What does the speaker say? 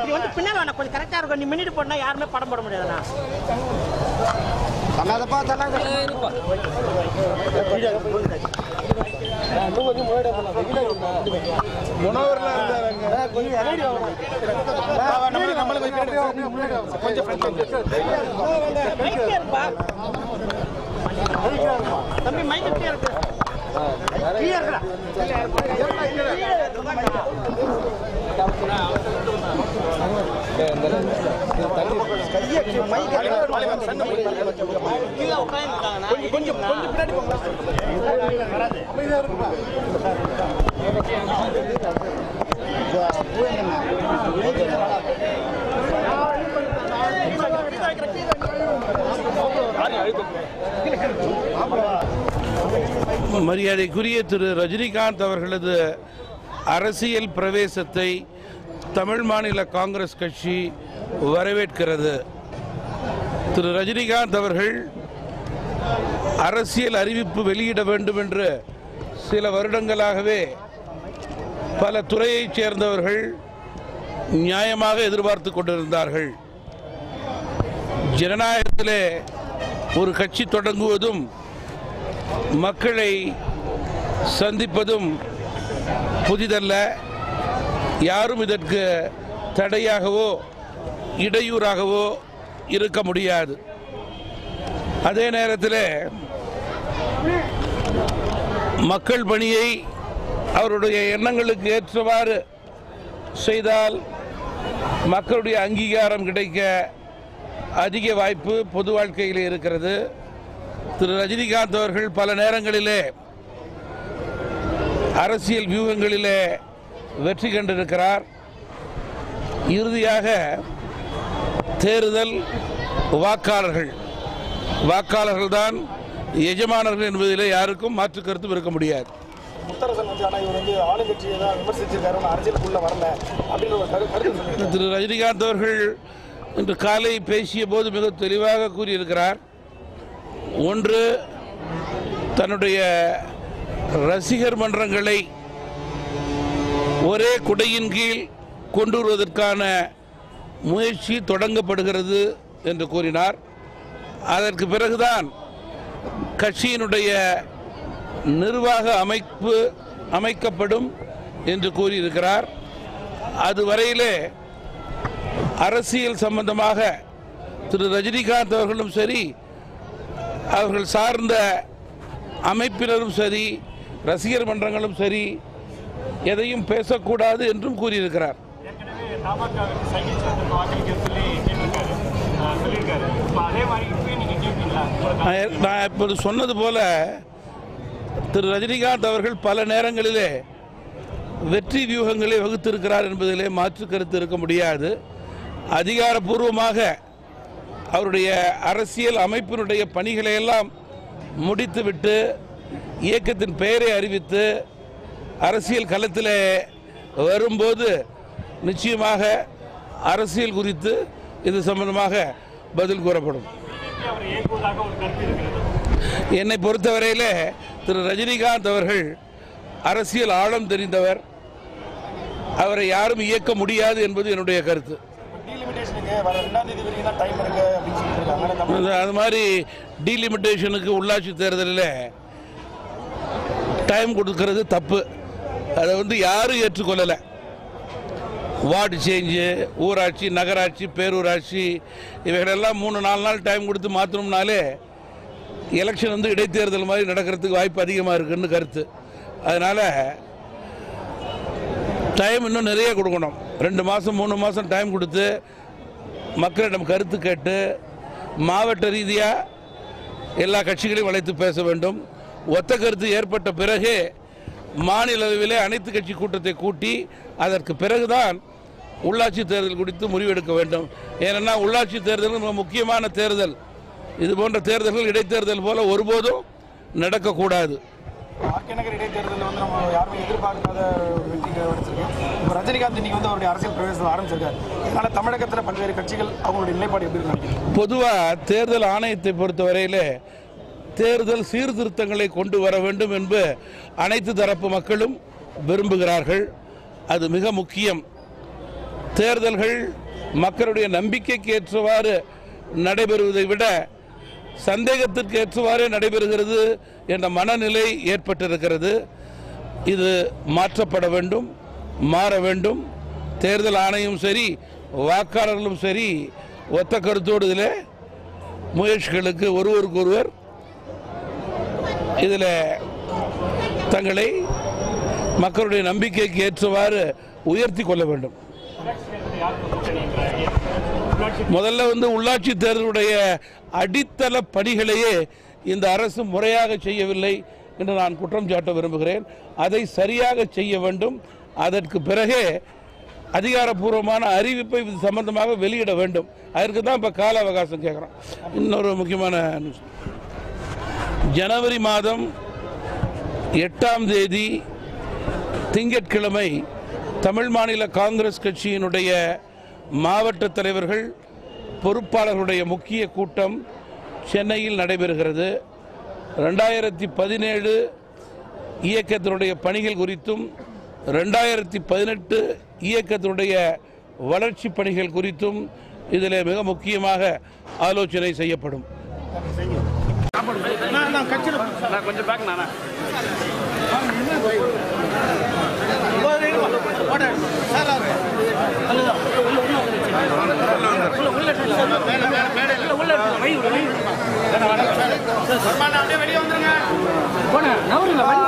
நீ வந்து பின்னால வேணா கொஞ்சம் கரெக்டா இருக்கும் நீ மின்னிட்டு போனா யாருமே படம் போட முடியாதுண்ணா தள்ளாதப்பா தள்ளாத முனவர்ல இருந்தாங்க கொஞ்சம் மைக்கே இருப்பா தம்பி மைக் கீழே இருக்கு கீழே இருக்குடா கீழே உட்காந்துருக்காங்கண்ணா கொஞ்சம் கொஞ்சம் பின்னாடி மரியாதைக்குரிய திரு ரஜினிகாந்த் அவர்களது அரசியல் பிரவேசத்தை தமிழ் மாநில காங்கிரஸ் கட்சி வரவேற்கிறது திரு ரஜினிகாந்த் அவர்கள் அரசியல் அறிவிப்பு வெளியிட வேண்டும் என்று சில வருடங்களாகவே பல துறையைச் சேர்ந்தவர்கள் நியாயமாக எதிர்பார்த்து கொண்டிருந்தார்கள் ஜனநாயகத்திலே ஒரு கட்சி தொடங்குவதும் மக்களை சந்திப்பதும் புதிதல்ல யாரும் இதற்கு தடையாகவோ இடையூறாகவோ இருக்க முடியாது அதே நேரத்தில் மக்கள் பணியை அவருடைய எண்ணங்களுக்கு ஏற்றவாறு செய்தால் மக்களுடைய அங்கீகாரம் கிடைக்க அதிக வாய்ப்பு பொது வாழ்க்கையில் இருக்கிறது திரு ரஜினிகாந்த் அவர்கள் பல நேரங்களிலே அரசியல் வியூகங்களிலே வெற்றி கண்டிருக்கிறார் இறுதியாக தேர்தல் வாக்காளர்கள் வாக்காளர்கள் தான் எஜமானர்கள் என்பதிலே யாருக்கும் மாற்று கருத்தும் இருக்க முடியாது முத்தரசன் வந்து ஆனா இவர் வந்து ஆளுங்கட்சியை தான் விமர்சிச்சிருக்காரு ஆனா அரசியலுக்குள்ள வரல அப்படின்னு ஒரு கரு- கருத்து சொல்லியிருக்காரு. திரு ரஜினிகாந்த் அவர்கள் இன்று காலை பேசிய போது மிக தெளிவாக கூறியிருக்கிறார் ஒன்று தன்னுடைய ரசிகர் மன்றங்களை ஒரே குடையின் கீழ் கொண்டு வருவதற்கான முயற்சி தொடங்கப்படுகிறது என்று கூறினார் அதற்கு பிறகுதான் கட்சியினுடைய நிர்வாக அமைப்பு அமைக்கப்படும் என்று கூறியிருக்கிறார் அதுவரையிலே அரசியல் சம்பந்தமாக திரு ரஜினிகாந்த் அவர்களும் சரி அவர்கள் சார்ந்த அமைப்பினரும் சரி ரசிகர் மன்றங்களும் சரி எதையும் பேசக்கூடாது என்றும் கூறியிருக்கிறார் ஏற்கனவே தமாகாவுக்கு சைக்கிள் சின்னத்துக்கு வாக்களிக்க சொல்லி கேட்டிருக்காரு ஆஹ் சொல்லியிருக்காரு இப்போ அதே மாதிரி இப்பயும் நீங்கள் கேட்பீங்களா நான் ஏற்- நான் இப்போது சொன்னது போல திரு ரஜினிகாந்த் அவர்கள் பல நேரங்களிலே வெற்றி வியூகங்களை வகுத்திருக்கிறார் என்பதிலே மாற்று கருத்து இருக்க முடியாது அதிகாரப்பூர்வமாக அவருடைய அரசியல் அமைப்பினுடைய பணிகளை எல்லாம் முடித்துவிட்டு இயக்கத்தின் பெயரை அறிவித்து அரசியல் களத்திலே வரும்போது நிச்சயமாக அரசியல் குறித்து இது சம்பந்தமாக பதில் கூறப்படும் அவர் இயக்குவதாக ஒரு கருத்து இருக்கிறது என்னை பொறுத்தவரையிலே திரு ரஜினிகாந்த் அவர்கள் அரசியல் ஆழம் தெரிந்தவர் அவரை யாரும் இயக்க முடியாது என்பது என்னுடைய கருத்து டீலிமிட்டேஷனுக்கு வர ரெண்டாம் தேதி வரைக்கும் தான் டைம் இருக்கு அப்படின்னு சொல்லிட்டு இருக்காங்க ஆனா நம்ம அது- அது மாதிரி டீலிமிட்டேஷனுக்கு உள்ளாட்சி தேர்தலில் டைம் கொடுக்கறது தப்பு அதை வந்து யாரும் ஏற்றுக்கொள்ளலை வார்டு சேஞ்சு ஊராட்சி நகராட்சி பேரூராட்சி இவைகளெல்லாம் மூணு நாலு நாள் டைம் கொடுத்து மாற்றணும்னாலே எலெக்ஷன் வந்து இடைத்தேர்தல் மாதிரி நடக்கிறதுக்கு வாய்ப்பு அதிகமாக இருக்குன்னு கருத்து அதனால் டைம் இன்னும் நிறைய கொடுக்கணும் ரெண்டு மாதம் மூணு மாதம் டைம் கொடுத்து மக்களிடம் கருத்து கேட்டு மாவட்ட ரீதியாக எல்லா கட்சிகளையும் அழைத்து பேச வேண்டும் ஒத்த கருத்து ஏற்பட்ட பிறகு மாநில அளவிலே அனைத்து கட்சி கூட்டத்தை கூட்டி அதற்கு பிறகுதான் உள்ளாட்சி தேர்தல் குறித்து முடிவெடுக்க வேண்டும் ஏனென்னா உள்ளாட்சி தேர்தல் மிக முக்கியமான தேர்தல் இது போன்ற தேர்தல்கள் இடைத்தேர்தல் போல ஒருபோதும் நடக்கக்கூடாது ஆர்கே நகர் இடைத்தேர்தலில் வந்து நம்ம யாருமே எதிர்பார்க்காத வெற்றி கிடைச்சிருக்கு இப்போ ரஜினிகாந்த் இன்னைக்கு வந்து அவருடைய அரசியல் பிரவேசம் ஆரம்பிச்சிருக்காரு இதனால தமிழகத்தில் பல்வேறு கட்சிகள் அவங்களுடைய நிலைப்பாடு எப்படி இருக்கு நினைக்கிறீங்க? பொதுவாக தேர்தல் ஆணையத்தை பொறுத்தவரையிலே தேர்தல் சீர்திருத்தங்களை கொண்டு வர வேண்டும் என்று அனைத்து தரப்பு மக்களும் விரும்புகிறார்கள் அது மிக முக்கியம் தேர்தல்கள் மக்களுடைய நம்பிக்கைக்கு ஏற்றவாறு நடைபெறுவதை விட சந்தேகத்திற்கு ஏற்றவாறே நடைபெறுகிறது என்ற மனநிலை ஏற்பட்டிருக்கிறது இது மாற்றப்பட வேண்டும் மாற வேண்டும் தேர்தல் ஆணையம் சரி வாக்காளர்களும் சரி ஒத்த கருத்தோடு இதில் முயற்சிகளுக்கு ஒருவருக்கொருவர் இதில் தங்களை மக்களுடைய நம்பிக்கைக்கு ஏற்றவாறு உயர்த்தி கொள்ள வேண்டும் முதல்ல வந்து உள்ளாட்சி தேர்தலுடைய அடித்தள பணிகளையே இந்த அரசு முறையாக செய்யவில்லை என்று நான் குற்றம் சாட்ட விரும்புகிறேன் அதை சரியாக செய்ய வேண்டும் அதற்கு பிறகே அதிகாரப்பூர்வமான அறிவிப்பை இது சம்பந்தமாக வெளியிட வேண்டும் அதற்கு தான் இப்போ கால அவகாசம் கேட்குறோம் இன்னொரு முக்கியமான நியூஸ். ஜனவரி மாதம் எட்டாம் தேதி திங்கட்கிழமை தமிழ் மாநில காங்கிரஸ் கட்சியினுடைய மாவட்ட தலைவர்கள் பொறுப்பாளர்களுடைய முக்கிய கூட்டம் சென்னையில் நடைபெறுகிறது ரெண்டாயிரத்தி பதினேழு இயக்கத்தினுடைய பணிகள் குறித்தும் ரெண்டாயிரத்தி பதினெட்டு இயக்கத்தினுடைய வளர்ச்சி பணிகள் குறித்தும் இதில் மிக முக்கியமாக ஆலோசனை செய்யப்படும் போன நவருங்க